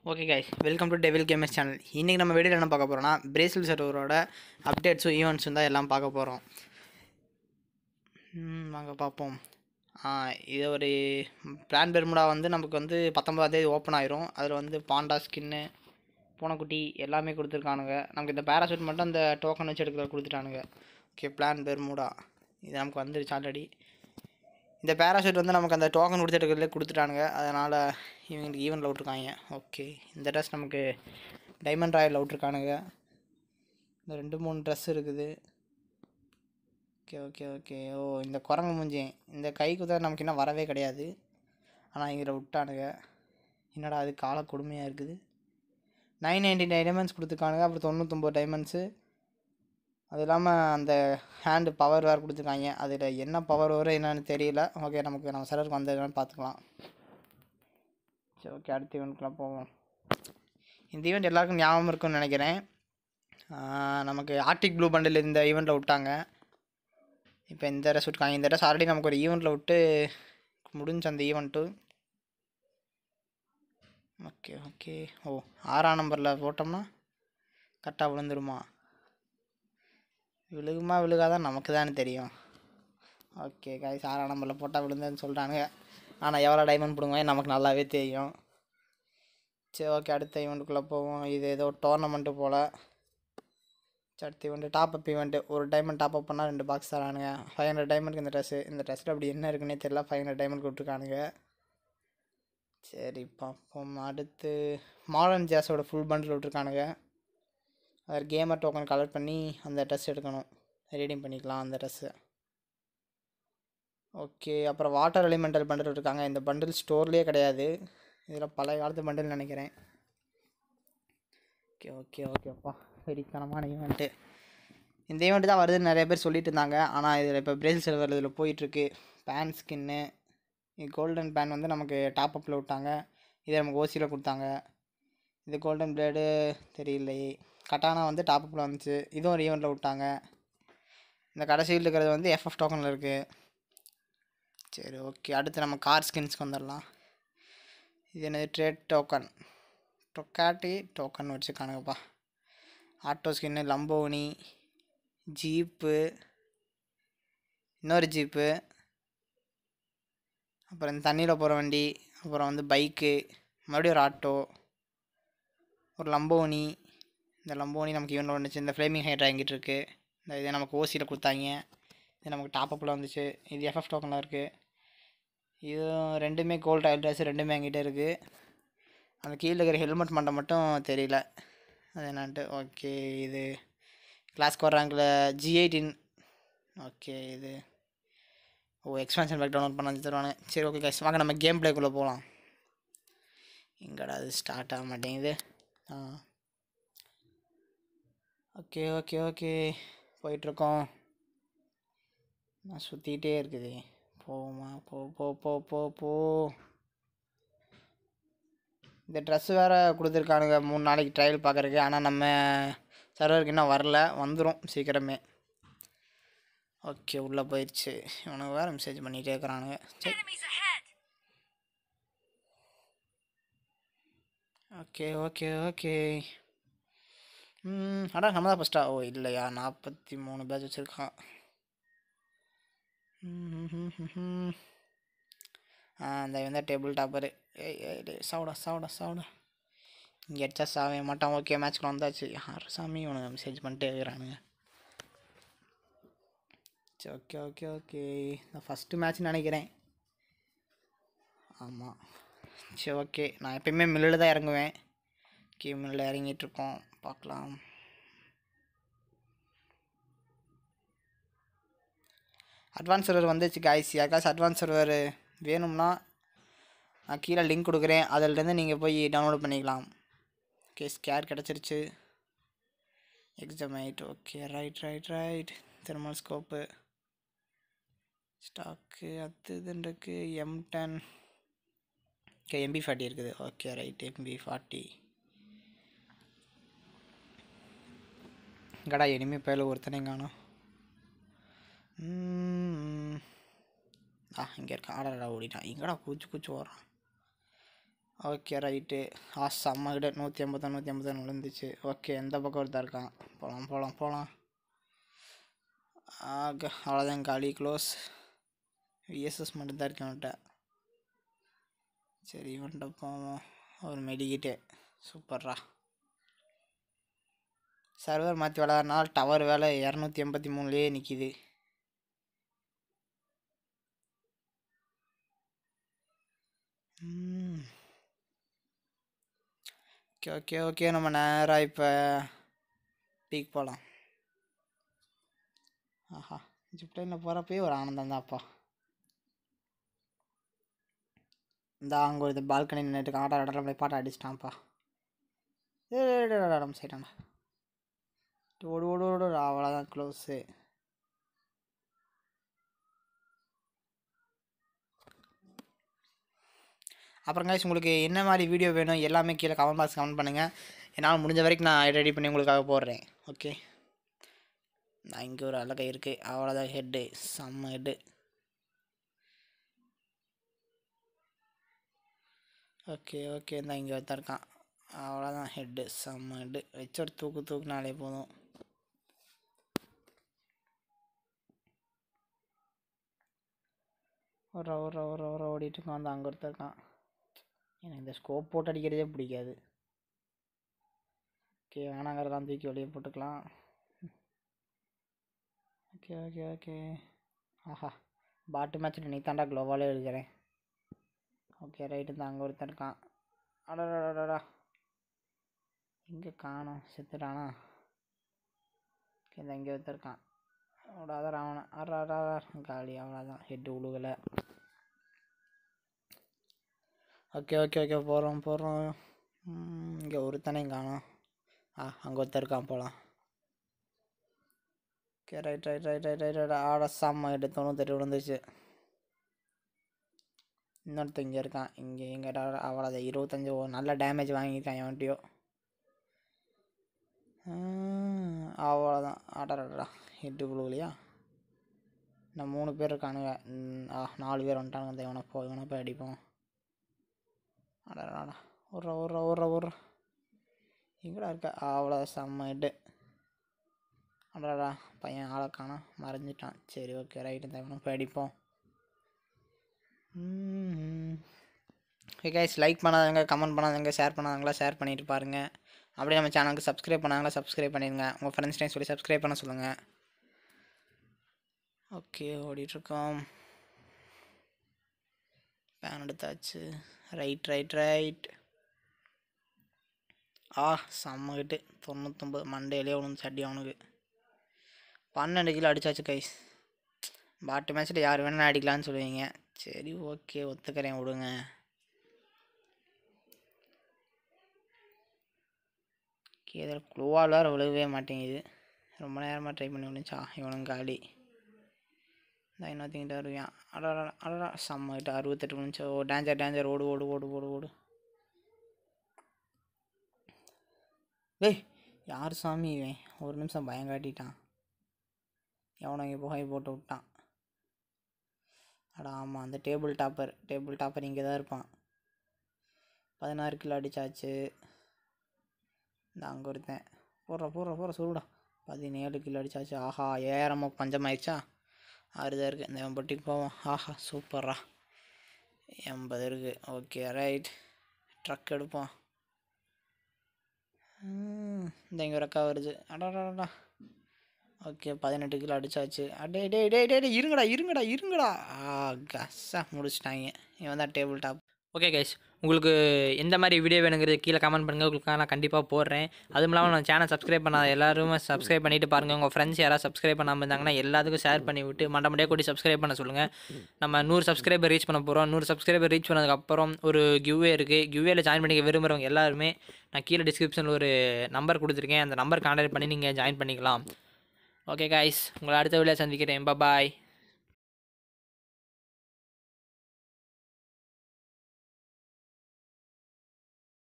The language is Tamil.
Okay guys welcome to devil games channel இன்றைக்கி நம்ம வீடியோவில் என்ன பார்க்க போகிறோம்னா பிரேசில் சர்வரோட அப்டேட்ஸும் ஈவெண்ட்ஸும் தான் எல்லாம் பார்க்க போகிறோம் வாங்க பார்ப்போம் ஆ, இது ஒரு பிளான் பெர்முடா வந்து நமக்கு வந்து பத்தொன்பதாம் தேதி ஓப்பன் ஆயிரும் அதில் வந்து பாண்டா ஸ்கின்னு பூனைக்குட்டி எல்லாமே கொடுத்துருக்கானுங்க நமக்கு இந்த பேராசூட் மட்டும் அந்த டோக்கன் வச்சு எடுக்கிற கொடுத்துட்டானுங்க ஓகே பிளான் பெர்முடா இது நமக்கு வந்துருச்சு ஆல்ரெடி இந்த பேராஷூட் வந்து நமக்கு அந்த டோக்கன் கொடுத்து எடுக்கிறதுல கொடுத்துட்டானுங்க அதனால் இவங்களுக்கு ஈவெண்ட்டில் விட்ருக்காங்க ஓகே இந்த ட்ரெஸ் நமக்கு டைமண்ட் ராயில் விட்ருக்கானுங்க இந்த ரெண்டு மூணு ட்ரெஸ் இருக்குது ஓகே ஓகே ஓகே ஓ இந்த குரங்கு மூஞ்சி இந்த கை குத்த நமக்கு இன்னும் வரவே கிடையாது ஆனால் இதில் விட்டானுங்க என்னடா அது கால கொடுமையாக இருக்குது நைன் நைன்டி நைன் டைமண்ட்ஸ் கொடுத்துருக்கானுங்க அப்புறம் தொண்ணூத்தொம்பது டைமண்ட்ஸு அது இல்லாமல் அந்த ஹேண்டு பவர் வேறு கொடுத்துருக்காங்க அதில் என்ன பவர் வரும் என்னன்னு தெரியல ஓகே நமக்கு நம்ம சர்வருக்கு வந்ததுன்னு பார்த்துக்கலாம் சரி ஓகே அடுத்த ஈவெண்ட்க்குலாம் போவோம் இந்த ஈவெண்ட் எல்லாருக்கும் ஞாபகம் இருக்கும்னு நினைக்கிறேன் ஆஹ் நமக்கு ஆர்டிக் ப்ளூ பண்டில் இந்த ஈவெண்ட்டில் விட்டாங்க இப்போ இந்த ட்ரெஸ் விட்டுருக்காங்க இந்த ட்ரெஸ் ஆல்ரெடி நமக்கு ஒரு ஈவெண்ட்டில் விட்டு முடிஞ்ச அந்த ஈவெண்ட்டு ஓகே ஓகே ஓ ஆறாம் நம்பரில் போட்டோம்னா கரெக்டாக விழுந்துருமா விழுகுமா விழுகாதான் நமக்கு தானே தெரியும் ஓகே காய்ஸ் ஆறாம் நம்பரில் போட்டால் விழுந்ததுன்னு சொல்கிறானுங்க ஆனால் எவ்வளோ டைமண்ட் பிடுங்க நமக்கு நல்லாவே தெரியும் சரி ஓகே அடுத்த ஈவெண்ட்டுக்குள்ளே போவோம் இது ஏதோ டோர்னமெண்ட்டு போல் சரி அடுத்த ஈவெண்ட்டு டாப் அப் ஈவெண்ட்டு ஒரு டைமண்ட் டாப் அப் பண்ணால் ரெண்டு பாக்ஸ் தரானுங்க ஃபைவ் ஹண்ட்ரட் டைமண்ட்க்கு இந்த ட்ரெஸ்ஸு இந்த ட்ரெஸ்ஸில் அப்படி என்ன இருக்குன்னே தெரியல ஃபைவ் ஹண்ட்ரட் டைமண்ட் கொடுத்துருக்கானுங்க சரி பார்ப்போம் அடுத்து மாடர்ன் ஜாஸோட ஃபுல் பண்டில் விட்ருக்கானுங்க அதில் கேமர் டோக்கன் கலெக்ட் பண்ணி அந்த ட்ரெஸ் எடுக்கணும் ரீடிங் பண்ணிக்கலாம் அந்த ட்ரெஸ்ஸு ஓகே அப்புறம் வாட்டர் எலிமெண்டல் பண்டில் இருக்காங்க இந்த பண்டில் ஸ்டோர்லேயே கிடையாது இதில் பழைய காலத்து பண்டில் நினைக்கிறேன் ஓகே ஓகே ஓகேப்பா வெறித்தனமான ஈவெண்ட்டு இந்த ஈவெண்ட் தான் வருதுன்னு நிறைய பேர் சொல்லிட்டு இருந்தாங்க ஆனால் இதில் இப்போ பிரேசில் செல்வர் இதில் போயிட்டுருக்கு பேன் ஸ்கின்னு கோல்டன் பேன் வந்து நமக்கு டாப் அப்பில் விட்டாங்க இதை நமக்கு ஓசியில் கொடுத்தாங்க இது கோல்டன் பிளேடு தெரியலையே கட்டானா வந்து டாப் அப்பில் வந்துச்சு இதுவும் ஒரு ஈவெண்ட்டில் விட்டாங்க இந்த கடைசியில் இருக்கிறது வந்து எஃப்எஃப் டோக்கனில் இருக்குது சரி ஓகே அடுத்து நம்ம கார் ஸ்கின்ஸ்க்கு வந்துடலாம் இது என்னது ட்ரேட் டோக்கன் டொக்காட்டி டோக்கன் வச்சுருக்கானுங்கப்பா ஆட்டோ ஸ்கின்னு லம்போனி ஜீப்பு இன்னொரு ஜீப்பு அப்புறம் இந்த தண்ணியில் போகிற வண்டி அப்புறம் வந்து பைக்கு மறுபடியும் ஒரு ஆட்டோ ஒரு லம்போனி இந்த லம்போனி நமக்கு ஈவெண்ட் வந்துச்சு இந்த ஃப்ளேமிங் ஹைட் இறங்கிட்டு இருக்கு இந்த இதை நமக்கு ஓசியில் கொடுத்தாங்க இது நமக்கு டாப் அப்பில் வந்துச்சு இது எஃப்எஃப் டோக்கனில் இருக்குது இது ரெண்டுமே கோல்ட் டைல் ட்ரெஸ் ரெண்டுமே என்கிட்ட இருக்குது அந்த கீழே இருக்கிற ஹெல்மெட் மண்டை மட்டும் தெரியல அது என்னான்ட்டு ஓகே இது கிளாஸ் ரேங்கில் ஜி எயிட்டின் ஓகே இது ஓ எக்ஸ்பென்ஷன் பேக் டவுன்லோட் பண்ண வச்சு தருவானு சரி ஓகே கைஸ் வாங்க நம்ம கேம் ப்ளேக்குள்ளே போகலாம் எங்கடா அது ஸ்டார்ட் ஆக மாட்டேங்குது ஆ ஓகே ஓகே ஓகே போயிட்டுருக்கோம் நான் சுற்றிக்கிட்டே இருக்குது போமா போ போ போ போ போ இந்த ட்ரெஸ்ஸு வேறு கொடுத்துருக்கானுங்க மூணு நாளைக்கு ட்ரையல் பார்க்குறக்கு ஆனால் நம்ம சர்வருக்கு இன்னும் வரல வந்துடும் சீக்கிரமே ஓகே உள்ளே போயிடுச்சு இவனுக்கு வேறு மெசேஜ் பண்ணிகிட்டே இருக்கிறானுங்க சரி ஓகே ஓகே ஓகே ம் அடா நம்ம தான் ஃபஸ்ட்டா ஓ இல்லையா நாற்பத்தி மூணு பேட்ச் வச்சுருக்கான் ஆ இந்த வந்து டேபிள் டாப்பரு ஏய் ஏய் டேய் சாவுடா சாவுடா சாவுடா இங்கே அடிச்சா சாவே மாட்டான் ஓகே மேட்ச்க்கு வந்தாச்சு யார் சாமி உனக்கு மெசேஜ் பண்ணிட்டே இருக்கிறானுங்க சரி ஓகே ஓகே ஓகே நான் ஃபஸ்ட்டு மேட்ச்னு நினைக்கிறேன் ஆமாம் சரி ஓகே நான் எப்பயுமே மில்லில் தான் இறங்குவேன் ஓகே மில்லில் இறங்கிட்டுருக்கோம் பார்க்கலாம் அட்வான்ஸ் சர்வர் வந்துச்சு காய்ஸ் யாருக்காச்சும் அட்வான்ஸ் சர்வர் வேணும்னா நான் கீழே லிங்க் கொடுக்குறேன் அதிலேருந்து நீங்கள் போய் டவுன்லோட் பண்ணிக்கலாம் ஓகே ஸ்கேர் கிடச்சிருச்சு எக்ஸாமைட் okay right right right thermal scope stock அது இதுன்னு இருக்குது M ten okay MP forty இருக்குது ஓகே ரைட் எம்பி ஃபார்ட்டி கடா இனிமே பேல ஒருத்தனையும் காணும் ம். ஆ இங்கே இருக்கான் ஆடா ஓடிட்டான் எங்கடா கூச்சு கூச்சு ஓடுறான் ஓகே ரைட்டு ஆ செம்ம கிட்ட நூற்றி ஐம்பது நூற்றி ஐம்பது விழுந்துச்சு ஓகே எந்த பக்கம் ஒருத்தர் இருக்கான் போகலாம் போகலாம் போகலாம் ஆக அவ்வளோதான் காலி க்ளோஸ் விஎஸ்எஸ் மட்டும்தான் இருக்கேன் அவன்கிட்ட சரி இவன்கிட்ட போவோம் ஒரு மெடிக்கிட்டே சூப்பர்ரா சர்வர் மாற்றி விளாட்றனால டவர் வேலை இரநூத்தி எண்பத்தி மூணுலேயே நிற்கிது ஓகே ஓகே ஓகே நம்ம நேராக இப்போ பீக் போகலாம் ஆஹா ஜிப்லைனில் போகிறப்பயே ஒரு ஆனந்தம் தான்ப்பா இந்த அங்கே ஒரு பால்கனி நின்றுட்டு ஆட ஆட போய் பாட்டை அடிச்சிட்டான்ப்பா ஏ நம்ம சைடாண்ணா ஓடு ஓடு ஓடு அவ்வளோதான் க்ளோஸு அப்புறம் guys உங்களுக்கு என்ன மாதிரி வீடியோ வேணும் எல்லாமே கீழே கமெண்ட் பாக்ஸ் கமெண்ட் பண்ணுங்கள் என்னால் முடிஞ்ச வரைக்கும் நான் ரெடி பண்ணி உங்களுக்காக போடுறேன் ஓகே நான் இங்கே ஒரு அழகை இருக்குது அவ்வளோதான் ஹெட்டு செம்ம ஹெட்டு ஓகே ஓகே இந்த இங்கே ஒருத்தன் இருக்கான் அவ்வளோதான் ஹெட்டு செம்ம ஹெட்டு வச்சு ஒரு தூக்கு தூக்குனாலே போதும் ஒரு ஒரு ஒரு ஒரு ஓடிட்டு இருக்கான் அந்த அங்கே ஒருத்தன் இருக்கான் எனக்கு இந்த ஸ்கோப் போட்டு அடிக்கிறதே பிடிக்காது ஓகே வேணாங்கிறதெல்லாம் தூக்கி வெளியே போட்டுக்கலாம் ஓகே ஓகே ஓகே ஆஹா பாட்டு மேட்ச் நீ தாண்டா க்ளோவாலே எழுதுகிறேன் ஓகே ரைட்டு தான் அங்கே ஒருத்தன் இருக்கான் அடடா எங்கே காணோம் செத்துட்டானா ஓகே இந்த இங்கே ஒருத்தன் இருக்கான் விடாத ராவண அடா காலி அவ்வளோதான் ஹெட்டு உழுகலை ஓகே ஓகே ஓகே போகிறோம் போகிறோம் இங்கே ஒருத்தனையும் காணோம் ஆ அங்கே ஒருத்தர் இருக்கான் போகலாம் okay right right right right right right ஆட செம்ம எட்டு தொண்ணூத்தெட்டு விழுந்துச்சு இன்னொருத்தன் இங்கே இருக்கான் இங்கே இங்கே அவ்வளோதான் இருபத்தஞ்சி ஓ நல்ல டேமேஜ் வாங்கியிருக்கான் எவன்ட்டியோ அவ்வளோதான் ஆடா ஹெட்டு விழுவலையா இன்னும் மூணு பேர் இருக்கானுங்க ம், ஆ நாலு பேர் வந்துட்டானுங்க இந்த இவனை போ இவனை போய் அடிப்போம் அடடா ஒரு ஒரு ஒரு ஒரு எங்கடா இருக்க அவ்வளோ செம்ம ஹெட்டு அடடா பையன் ஆளை காணோம் மறைஞ்சிட்டான் சரி ஓகே ரைட்டு இந்த இவனை போய் அடிப்போம் ஓகே கைஸ் லைக் பண்ணாதவங்க கமெண்ட் பண்ணாதவங்க ஷேர் பண்ணாதவங்களா ஷேர் பண்ணிட்டு பாருங்க அப்படியே நம்ம சேனலுக்கு சப்ஸ்கிரைப் பண்ணாங்களா சப்ஸ்கிரைப் பண்ணிடுங்க உங்கள் ஃப்ரெண்ட்ஸ்டையும் சொல்லி சப்ஸ்கிரைப் பண்ண சொல்லுங்கள் ஓகே ஓடிட்டுருக்கோம் பேன் எடுத்தாச்சு ரைட் ரைட் ரைட் ஆ செம்மகிட்டு தொண்ணூத்தொம்பது மண்டையிலே விழுந்து சட்டி அவனுக்கு பன்னெண்டு கிலோ அடிச்சாச்சு கைஸ் பாட்டு மேட்ச்சில் யார் வேணாலும் அடிக்கலான்னு சொல்லுவீங்க சரி ஓகே ஒத்துக்கிறேன் விடுங்க ஓகே இதில் குழுவால் வேறு விழுகவே மாட்டேங்குது ரொம்ப நேரமாக ட்ரை பண்ணி விழுந்துச்சா இவனும் காலி இந்த இன்னொருத்திங்கிட்ட வருவான் அடடா அடடா செம்மகிட்ட அறுபத்தெட்டு விழுந்துச்சு ஓ டேஞ்சர் டேஞ்சர் ஓடு ஓடு ஓடு ஓடு ஓடு டேய் யார் சாமி இவன் ஒரு நிமிஷம் பயம் காட்டிட்டான் எவனோ இங்கே புகை போட்டு விட்டான் அடா ஆமாம் அந்த டேபிள் டாப்பர் டேபிள் டாப்பர் இங்கே தான் இருப்பான் பதினாறு கிலோ அடிச்சாச்சு இந்த அங்கே ஒருத்தன் போடுற போடுற போடுற சொல்லுடா பதினேழு கிலோ அடிச்சாச்சு ஆஹா ஏழாயிரமோ பஞ்சமாயிடுச்சா ஆறுதான் இருக்குது இந்த எம்பட்டிக்கு போவோம் ஆஹா சூப்பர்ரா எண்பது இருக்குது ஓகே ரைட் ட்ரக் எடுப்போம் ம், இந்த இங்கே ஒரு அக்கா வருது அடாடாடா ஓகே பதினெட்டு கிலோ அடிச்சாச்சு அடே டே டே டே டே இருங்கடா இருங்கடா இருங்கடா ஆ கஸ்ஸா முடிச்சிட்டாங்க இவன் தான் டேபிள் டாப் ஓகே கைஸ் உங்களுக்கு எந்த மாதிரி வீடியோ வேணுங்கிறது கீழே கமெண்ட் பண்ணுங்கள் உங்களுக்கு நான் கண்டிப்பாக போடுறேன் அதுவும் இல்லாமல் நான் சேனல் சப்ஸ்கிரைப் பண்ணாத எல்லாருமே சப்ஸ்கிரைப் பண்ணிட்டு பாருங்கள் உங்கள் ஃப்ரெண்ட்ஸ் யாராவது சப்ஸ்கிரைப் பண்ணாமல் இருந்தாங்கன்னா எல்லாத்துக்கும் ஷேர் பண்ணி விட்டு மண்ட மண்டையாக கூட்டி சப்ஸ்கிரைப் பண்ண சொல்லுங்கள் நம்ம நூறு சப்ஸ்கிரைபர் ரீச் பண்ண போகிறோம் நூறு சப்ஸ்கிரைபர் ரீச் பண்ணதுக்கப்புறம் ஒரு கிவ்வே இருக்குது கிவ்வேல ஜாயின் பண்ணிக்க விரும்புகிறவங்க எல்லாருமே நான் கீழே டிஸ்கிரிப்ஷனில் ஒரு நம்பர் கொடுத்துருக்கேன் அந்த நம்பர் கான்டாக்ட் பண்ணி நீங்கள் ஜாயின் பண்ணிக்கலாம் ஓகே காய்ஸ் உங்களை அடுத்த வீடியோ சந்திக்கிறேன் பாய்